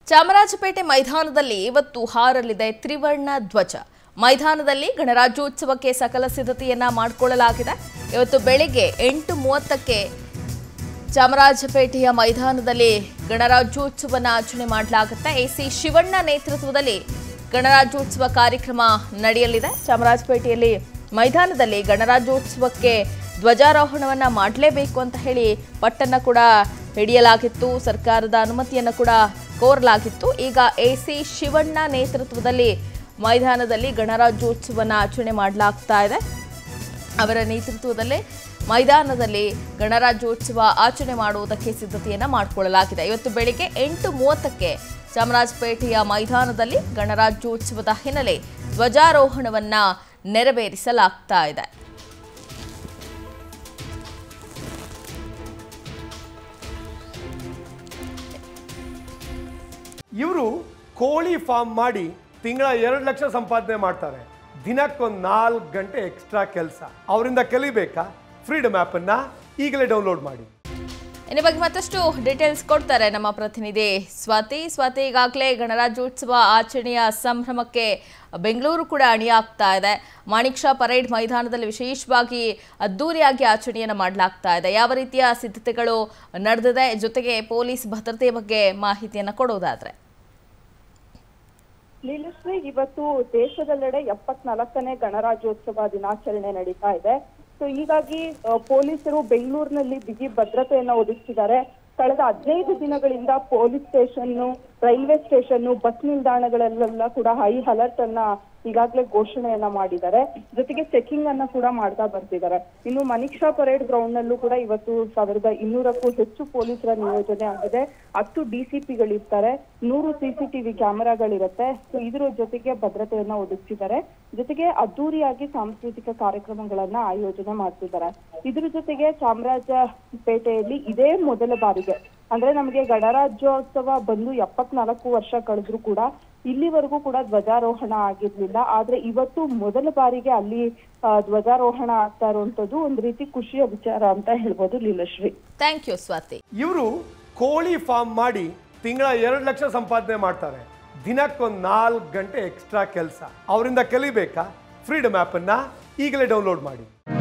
ಚಾಮರಾಜಪೇಟೆ ಮೈದಾನದಲ್ಲಿ ಇವತ್ತು ಹಾರಲಿದೆ ತ್ರಿವರ್ಣ ಧ್ವಜ ಮೈದಾನದಲ್ಲಿ ಗಣರಾಜ್ಯೋತ್ಸವಕ್ಕೆ ಸಕಲ ಸಿದ್ಧತೆಯನ್ನ ಮಾಡಿಕೊಳ್ಳಲಾಗಿದೆ ಇವತ್ತು ಬೆಳಿಗ್ಗೆ ಎಂಟು ಮೂವತ್ತಕ್ಕೆ ಚಾಮರಾಜಪೇಟೆಯ ಮೈದಾನದಲ್ಲಿ ಗಣರಾಜ್ಯೋತ್ಸವನ ಆಚರಣೆ ಮಾಡಲಾಗುತ್ತೆ ಎಸಿ ಶಿವಣ್ಣ ನೇತೃತ್ವದಲ್ಲಿ ಗಣರಾಜ್ಯೋತ್ಸವ ಕಾರ್ಯಕ್ರಮ ನಡೆಯಲಿದೆ ಚಾಮರಾಜಪೇಟೆಯಲ್ಲಿ ಮೈದಾನದಲ್ಲಿ ಗಣರಾಜ್ಯೋತ್ಸವಕ್ಕೆ ಧ್ವಜಾರೋಹಣವನ್ನ ಮಾಡಲೇಬೇಕು ಅಂತ ಹೇಳಿ ಪಟ್ಟನ್ನ ಕೂಡ ಹಿಡಿಯಲಾಗಿತ್ತು ಸರ್ಕಾರದ ಅನುಮತಿಯನ್ನು ಕೂಡ ಕೋರಲಾಗಿತ್ತು ಈಗ ಎಸಿ ಶಿವಣ್ಣ ನೇತೃತ್ವದಲ್ಲಿ ಮೈದಾನದಲ್ಲಿ ಗಣರಾಜ್ಯೋತ್ಸವನ ಆಚರಣೆ ಮಾಡಲಾಗ್ತಾ ಇದೆ ಅವರ ನೇತೃತ್ವದಲ್ಲೇ ಮೈದಾನದಲ್ಲಿ ಗಣರಾಜ್ಯೋತ್ಸವ ಆಚರಣೆ ಮಾಡುವುದಕ್ಕೆ ಸಿದ್ಧತೆಯನ್ನ ಮಾಡಿಕೊಳ್ಳಲಾಗಿದೆ ಇವತ್ತು ಬೆಳಿಗ್ಗೆ ಎಂಟು ಮೂವತ್ತಕ್ಕೆ ಚಾಮರಾಜಪೇಟೆಯ ಮೈದಾನದಲ್ಲಿ ಗಣರಾಜ್ಯೋತ್ಸವದ ಹಿನ್ನೆಲೆ ಧ್ವಜಾರೋಹಣವನ್ನ ನೆರವೇರಿಸಲಾಗ್ತಾ ಇದೆ ಇವರು ಕೋಳಿ ಫಾರ್ಮ್ ಮಾಡಿ ತಿಂಗಳ ಎರಡು ಲಕ್ಷ ಸಂಪಾದನೆ ಮಾಡ್ತಾರೆ ದಿನಕ್ಕೊಂದು ನಾಲ್ಕು ಗಂಟೆ ಎಕ್ಸ್ಟ್ರಾ ಕೆಲಸ ಅವರಿಂದ ಕಲಿಬೇಕಾ ಫ್ರೀಡಮ್ ಆ್ಯಪನ್ನು ಈಗಲೇ ಡೌನ್ಲೋಡ್ ಮಾಡಿ ಇನ್ನು ಬಗ್ಗೆ ಮತ್ತಷ್ಟು ಡೀಟೇಲ್ಸ್ ಕೊಡ್ತಾರೆ ನಮ್ಮ ಪ್ರತಿನಿಧಿ ಸ್ವಾತಿ ಸ್ವಾತಿ ಈಗಾಗಲೇ ಗಣರಾಜ್ಯೋತ್ಸವ ಆಚರಣೆಯ ಸಂಭ್ರಮಕ್ಕೆ ಬೆಂಗಳೂರು ಕೂಡ ಅಣಿಯಾಗ್ತಾ ಇದೆ ಮಾಣಿಕ್ ಶಾ ಪರೇಡ್ ಮೈದಾನದಲ್ಲಿ ವಿಶೇಷವಾಗಿ ಅದ್ದೂರಿಯಾಗಿ ಆಚರಣೆಯನ್ನು ಮಾಡಲಾಗ್ತಾ ಇದೆ ಯಾವ ರೀತಿಯ ಸಿದ್ಧತೆಗಳು ನಡೆದಿದೆ ಜೊತೆಗೆ ಪೊಲೀಸ್ ಭದ್ರತೆ ಬಗ್ಗೆ ಮಾಹಿತಿಯನ್ನು ಕೊಡೋದಾದ್ರೆ ಲೀಲಶ್ರೀ ಇವತ್ತು ದೇಶದೆಲ್ಲೆಡೆ ಎಪ್ಪತ್ನಾಲ್ಕನೇ ಗಣರಾಜ್ಯೋತ್ಸವ ದಿನಾಚರಣೆ ನಡೀತಾ ಇದೆ ಸೊ ಹೀಗಾಗಿ ಆ, ಪೊಲೀಸರು ಬೆಂಗಳೂರಿನಲ್ಲಿ ಬಿಗಿ ಭದ್ರತೆಯನ್ನ ಒದಗಿಸಿದ್ದಾರೆ ಕಳೆದ ಹದಿನೈದು ದಿನಗಳಿಂದ police station railway station bus ನಿಲ್ದಾಣಗಳಲ್ಲೆಲ್ಲ ಕೂಡ ಹೈ ಅಲರ್ಟ್ ಅನ್ನ ಈಗಾಗಲೇ ಘೋಷಣೆಯನ್ನ ಮಾಡಿದ್ದಾರೆ ಜೊತೆಗೆ ಚೆಕಿಂಗ್ ಅನ್ನ ಕೂಡ ಮಾಡ್ತಾ ಬರ್ತಿದ್ದಾರೆ ಇನ್ನು ಮನಿಕ್ಷಾ ಪರೇಡ್ ಗ್ರೌಂಡ್ ನಲ್ಲೂ ಕೂಡ ಇವತ್ತು ಸಾವಿರದ ಇನ್ನೂರಕ್ಕೂ ಹೆಚ್ಚು ಪೊಲೀಸರ ನಿಯೋಜನೆ ಆಗಿದೆ ಹತ್ತು ಡಿಸಿಪಿಗಳಿರ್ತಾರೆ ನೂರು ಸಿಸಿಟಿವಿ ಕ್ಯಾಮೆರಾಗಳಿರುತ್ತೆ ಸೊ ಇದ್ರ ಜೊತೆಗೆ ಭದ್ರತೆಯನ್ನ ಒದಗಿಸಿದ್ದಾರೆ ಜೊತೆಗೆ ಅದ್ದೂರಿಯಾಗಿ ಸಾಂಸ್ಕೃತಿಕ ಕಾರ್ಯಕ್ರಮಗಳನ್ನ ಆಯೋಜನೆ ಮಾಡ್ತಿದ್ದಾರೆ ಇದ್ರ ಜೊತೆಗೆ ಚಾಮರಾಜಪೇಟೆಯಲ್ಲಿ ಇದೇ ಮೊದಲ ಬಾರಿಗೆ ಅಂದ್ರೆ ನಮಗೆ ಗಣರಾಜ್ಯೋತ್ಸವ ಬಂದು ಎಪ್ಪತ್ನಾಲ್ಕು ವರ್ಷ ಕಳೆದ್ರು ಕೂಡ ಇಲ್ಲಿವರೆಗೂ ಕೂಡ ಧ್ವಜಾರೋಹಣ ಆಗಿರ್ಲಿಲ್ಲ ಆದ್ರೆ ಇವತ್ತು ಮೊದಲ ಬಾರಿಗೆ ಅಲ್ಲಿ ಆ, ಧ್ವಜಾರೋಹಣ ಆಗ್ತಾ ಇರುವಂತದ್ದು ಒಂದ್ ರೀತಿ ಖುಷಿಯ ವಿಚಾರ ಅಂತ ಹೇಳ್ಬೋದು ಲೀಲಶ್ರೀ ಥ್ಯಾಂಕ್ ಯು ಸ್ವಾತಿ ಇವರು ಕೋಳಿ ಫಾರ್ಮ್ ಮಾಡಿ ತಿಂಗಳ ಎರಡು ಲಕ್ಷ ಸಂಪಾದನೆ ಮಾಡ್ತಾರೆ ದಿನಕ್ಕೊಂದು ನಾಲ್ಕು ಗಂಟೆ ಎಕ್ಸ್ಟ್ರಾ ಕೆಲಸ ಅವರಿಂದ ಕಲಿಬೇಕಾ ಫ್ರೀಡಮ್ ಆ್ಯಪನ್ನು ಈಗಲೇ ಡೌನ್ಲೋಡ್ ಮಾಡಿ